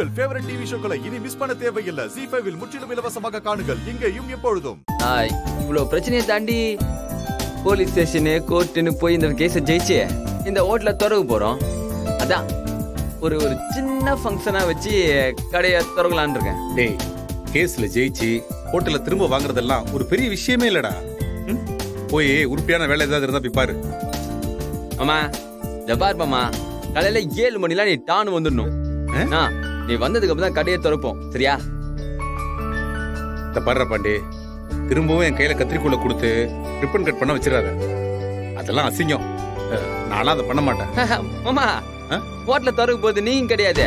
உங்கள் favourite TV ஷோக்களை இனி miss பண்ண தேவையில்லை ஜி ஃபைவில் முற்றிலும் இலவசமாக காணுங்கள் இங்கேயும் எப்பொழுதும் ஆய், இவ்வளவு பிரச்சனையை தாண்டி போலீஸ் ஸ்டேஷனு கோர்ட்டுன்னு போய் இந்த கேஸை ஜெயிச்சு இந்த ஓட்டுல திறகு போறோம் அதான் ஒரு ஒரு சின்ன ஃபங்க்ஷனா வச்சு கடையை திறக்கலான்னு இருக்கேன் டேய் கேஸ்ல ஜெயிச்சு ஹோட்டல்ல திரும்ப வாங்குறதெல்லாம் ஒரு பெரிய விஷயமே இல்லடா ம்? போய் உருப்படியான வேலை ஏதாவது இருந்தா போய் பாரு மாமா ஜபார் மாமா காலையில ஏழு மணிலாம் நீ டானு வந்துடணும் ஆ? ஆ, நீ வந்ததுக்கு அப்புறம் தான் கடையை திறப்போம் சரியா இந்த பாடுற பாண்டி திரும்பவும் என் கையில கத்திரிக்கோலை கொடுத்து ரிப்பன் கட் பண்ண வச்சிடாத அதெல்லாம் அசிங்கம் அஹ், நான்லாம் அதை பண்ண மாட்டேன் மாமா ஆ? ஹோட்டல திறக்க போகுது நீயும் கிடையாது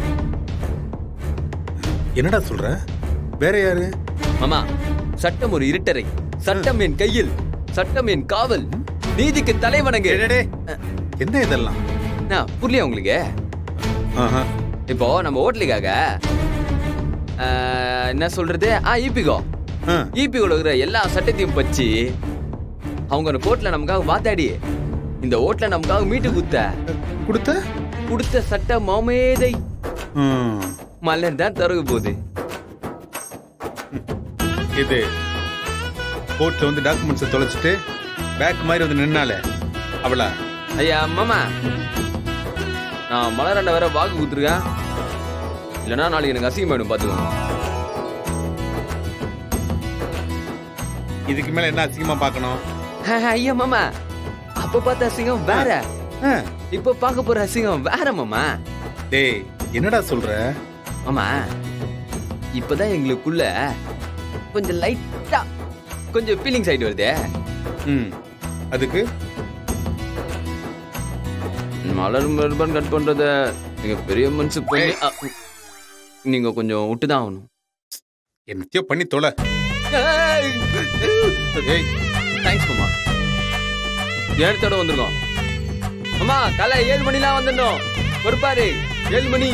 என்னடா சொல்ற வேற யாரு மாமா சட்டம் ஒரு இருட்டறை சட்டம் என் கையில் சட்டம் என் காவல் நீதிக்கு தலைவணங்கு டேய், டேய், டேய். என்ன இதெல்லாம் என்ன, புரியலையா உங்களுக்கு ஆஹா. இப்போ நம்ம ஹோட்டலுக்காக ஆ, என்ன சொல்றது ஆ ஈபிகோ ஆ. ஈபிகோல இருக்கிற எல்லா சட்டத்தையும் பச்சு அவங்க அந்த கோர்ட்ல நமக்காக வாத்தாடி இந்த ஓட்ல நமக்காக மீட்டு குத்த கொடுத்த கொடுத்த சட்ட மாமேதை ம். மலர் தான் திறக்க போகுது இது கோர்ட்ல வந்து டாக்குமெண்ட்ஸ் தொலைச்சிட்டு பேக் மாதிரி வந்து நின்னாலே அவளா ஐயா மாமா நான் மலராண்ட வேற வாக்கு குத்துருக்கேன் இல்லைன்னா நாளைக்கு எனக்கு அசிங்கமாயிடும் பாத்துக்கோங்க இதுக்கு மேல என்ன அசிங்கமா பார்க்கணும் ஐயா மாமா அப்ப பார்த்த அசிங்கம் வேற ஆ. இப்ப பார்க்க போற அசிங்கம் வேற மாமா டேய் என்னடா சொல்ற மாமா இப்பதான் எங்களுக்குள்ள கொஞ்சம் லைட்டா கொஞ்சம் ஃபீலிங்ஸ் ஆயிட்டு வருதே ம் அதுக்கு மலர் மருபன் கட் பண்றத நீங்க பெரிய மனசு பண்ணி அ, நீங்க கொஞ்சம் விட்டுதான் ஆகணும் என்னத்தையோ பண்ணி தொலை ஏய் தேங்க்ஸ் மாமா நேரத்தோட வந்திருக்கோம் மாமா காலை ஏழு மணிலாம் வந்துடணும் பொறுப்பாரு ஏழு மணி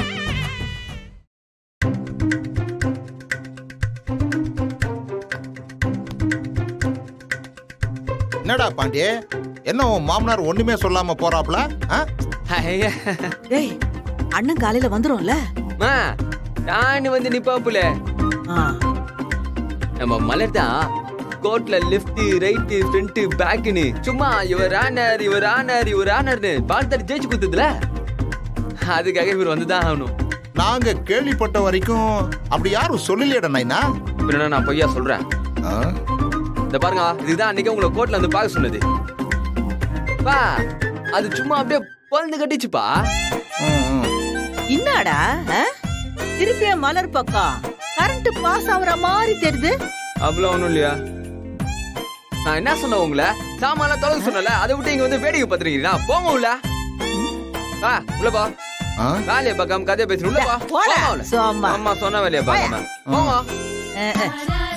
என்னடா பாண்டியே என்ன உன் மாமனார் ஒண்ணுமே சொல்லாம போறாப்ல ஆ? ஐயா. டேய் அண்ணன் காலையில வந்துரும்ல மா நான் வந்து நிப்பாப்புல ஆ, நம்ம மலர் தான் கோட்ல லெஃப்ட் ரைட் ஃப்ரண்ட் பேக்னு சும்மா இவர் ஆனர் இவர் ஆனர் இவர் ஆனர்னு பால்தாரி ஜெயிச்சு கொடுத்ததுல அதுக்காக இவர் வந்துதான் ஆகணும் நாங்க கேள்விப்பட்ட வரைக்கும் அப்படி யாரும் சொல்லலையடா நைனா பின்ன நான் பொய்யா சொல்றேன் ஆ? இந்த பாருங்க இதுதான் அன்னைக்கு உங்களை கோர்ட்ல வந்து பார்க்க சொன்னது பா அது சும்மா அப்படியே பொழுது கட்டிச்சுப்பா ம், ம். என்னடா ஆ? திருப்பிய மலர் பக்கம் கரண்ட் பாஸ் ஆகுற மாதிரி தெரியுது அவ்வளவு ஒண்ணும் இல்லையா நான் என்ன சொன்னேன் உங்களை சாமான்லாம் தொலைக்க சொன்னல அதை விட்டு இங்க வந்து வேடிக்கை பார்த்துருக்கீங்களா போங்க உள்ள ஆ உள்ள போ ஆ? வேலையை பார்க்காம கதையை பேசணும் உள்ள போ போடா, போங்க உள்ள. சும்மா. அம்மா சொன்ன வேலையை பார்க்காம போங்க ஆ, ஆ.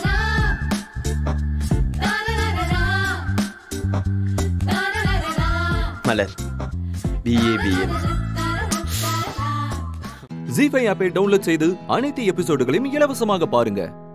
மலர் பிஏபிஎம் ஜி ஃபைவ் ஆப்பை டவுன்லோட் செய்து அனைத்து எபிசோடுகளையும் இலவசமாக பாருங்க